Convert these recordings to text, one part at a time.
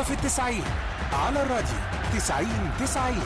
كرة في التسعين على الراديو تسعين تسعين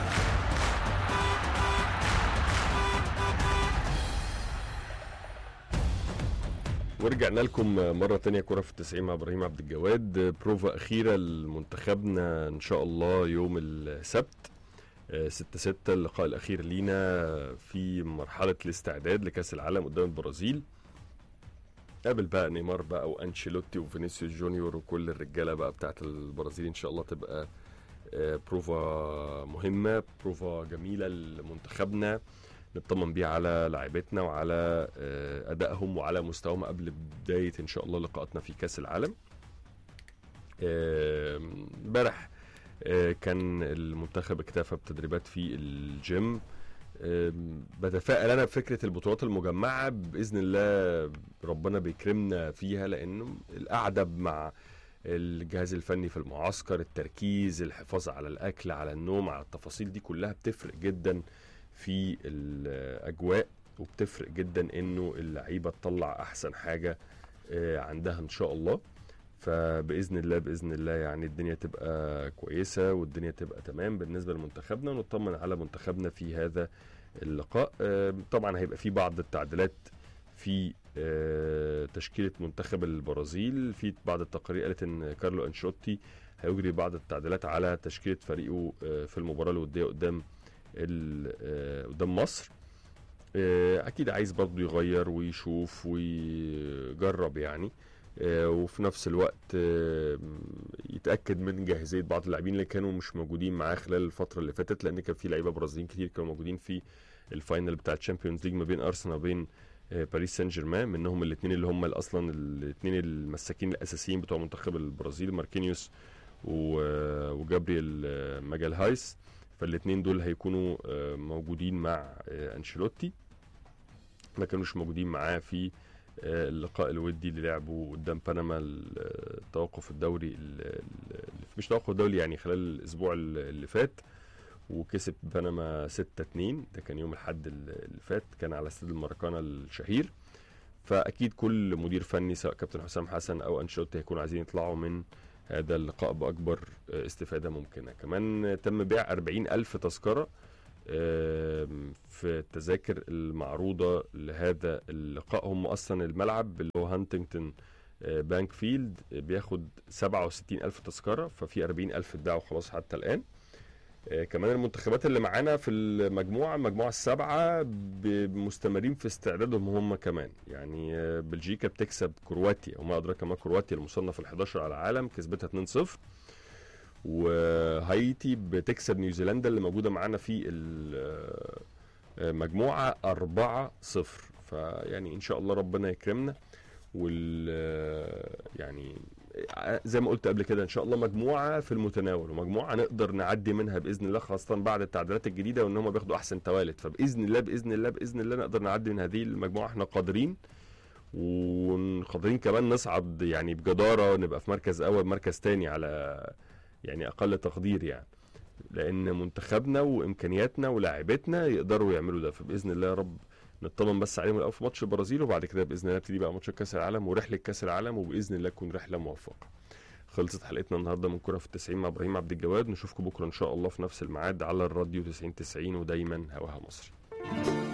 ورجعنا لكم مرة تانية كرة في التسعين مع إبراهيم عبد الجواد بروفا أخيرة لمنتخبنا إن شاء الله يوم السبت آه، ستة ستة اللقاء الأخير لينا في مرحلة الاستعداد لكأس العالم قدام البرازيل قابل بقى نيمار بقى وانشيلوتي وفينيسيوس جونيور وكل الرجاله بقى بتاعت البرازيل ان شاء الله تبقى آه، بروفا مهمه بروفا جميله لمنتخبنا نطمن بيها على لاعبتنا وعلى آه، ادائهم وعلى مستواهم قبل بدايه ان شاء الله لقاءاتنا في كاس العالم آه، امبارح آه، كان المنتخب اكتفى بتدريبات في الجيم آم، بتفائل انا بفكره البطولات المجمعه باذن الله ربنا بيكرمنا فيها لانه القعده مع الجهاز الفني في المعسكر التركيز الحفاظ على الاكل على النوم على التفاصيل دي كلها بتفرق جدا في الاجواء وبتفرق جدا انه اللعيبه تطلع احسن حاجه آه، عندها ان شاء الله فباذن الله باذن الله يعني الدنيا تبقى كويسه والدنيا تبقى تمام بالنسبه لمنتخبنا ونطمن على منتخبنا في هذا اللقاء آه، طبعا هيبقى في بعض التعديلات في آه، تشكيله منتخب البرازيل في بعض التقارير قالت ان كارلو انشوتي هيجري بعض التعديلات على تشكيله فريقه آه، في المباراه الوديه قدام ال- آه، قدام مصر آه، اكيد عايز برضه يغير ويشوف ويجرب يعني آه، وفي نفس الوقت آه، يتاكد من جاهزيه بعض اللاعبين اللي كانوا مش موجودين معاه خلال الفتره اللي فاتت لان كان في لعيبه برازيليين كتير كانوا موجودين في الفاينل بتاع الشامبيونز ليج ما بين ارسنال وبين آه، باريس سان جيرمان منهم الاثنين اللي هم اصلا الاثنين المساكين الاساسيين بتوع منتخب البرازيل ماركينيوس و- وجابرييل آه، ماجالهايس فالاثنين دول هيكونوا آه، موجودين مع آه، انشيلوتي ما كانوش موجودين معاه في آه، اللقاء الودي اللي لعبه قدام بنما التوقف الدوري ال- ال- مش توقف دولي يعني خلال الاسبوع ال- اللي فات وكسب بنما 6 2 ده كان يوم الاحد ال- اللي فات كان على استاد الماراكانا الشهير فاكيد كل مدير فني سواء كابتن حسام حسن او انشيلوتي هيكونوا عايزين يطلعوا من هذا اللقاء باكبر آه، استفاده ممكنه كمان تم بيع 40 الف تذكره آم، في التذاكر المعروضة لهذا اللقاء هم أصلا الملعب اللي هو هانتنجتون آه، بانك فيلد آه، بياخد 67 ألف تذكرة ففي 40 ألف اتباعوا خلاص حتى الآن آه، كمان المنتخبات اللي معانا في المجموعة المجموعة السبعة ب- مستمرين في استعدادهم هم كمان يعني آه، بلجيكا بتكسب كرواتيا وما أدراك ما كرواتيا المصنف ال 11 على العالم كسبتها 2-0 وهايتي بتكسب نيوزيلندا اللي موجوده معانا في المجموعه 4 0 فيعني ان شاء الله ربنا يكرمنا وال يعني زي ما قلت قبل كده ان شاء الله مجموعه في المتناول ومجموعه نقدر نعدي منها باذن الله خاصه بعد التعديلات الجديده وان هم بياخدوا احسن توالد فباذن الله باذن الله باذن الله نقدر نعدي من هذه المجموعه احنا قادرين وقادرين كمان نصعد يعني بجداره نبقى في مركز اول مركز تاني على يعني اقل تقدير يعني لان منتخبنا وامكانياتنا ولاعيبتنا يقدروا يعملوا ده فباذن الله يا رب نطمن بس عليهم الاول في ماتش البرازيل وبعد كده باذن الله نبتدي بقى ماتش كاس العالم ورحله كاس العالم وباذن الله تكون رحله موفقه خلصت حلقتنا النهارده من كره في التسعين مع ابراهيم عبد الجواد نشوفكم بكره ان شاء الله في نفس الميعاد على الراديو 90 90 ودايما هواها مصري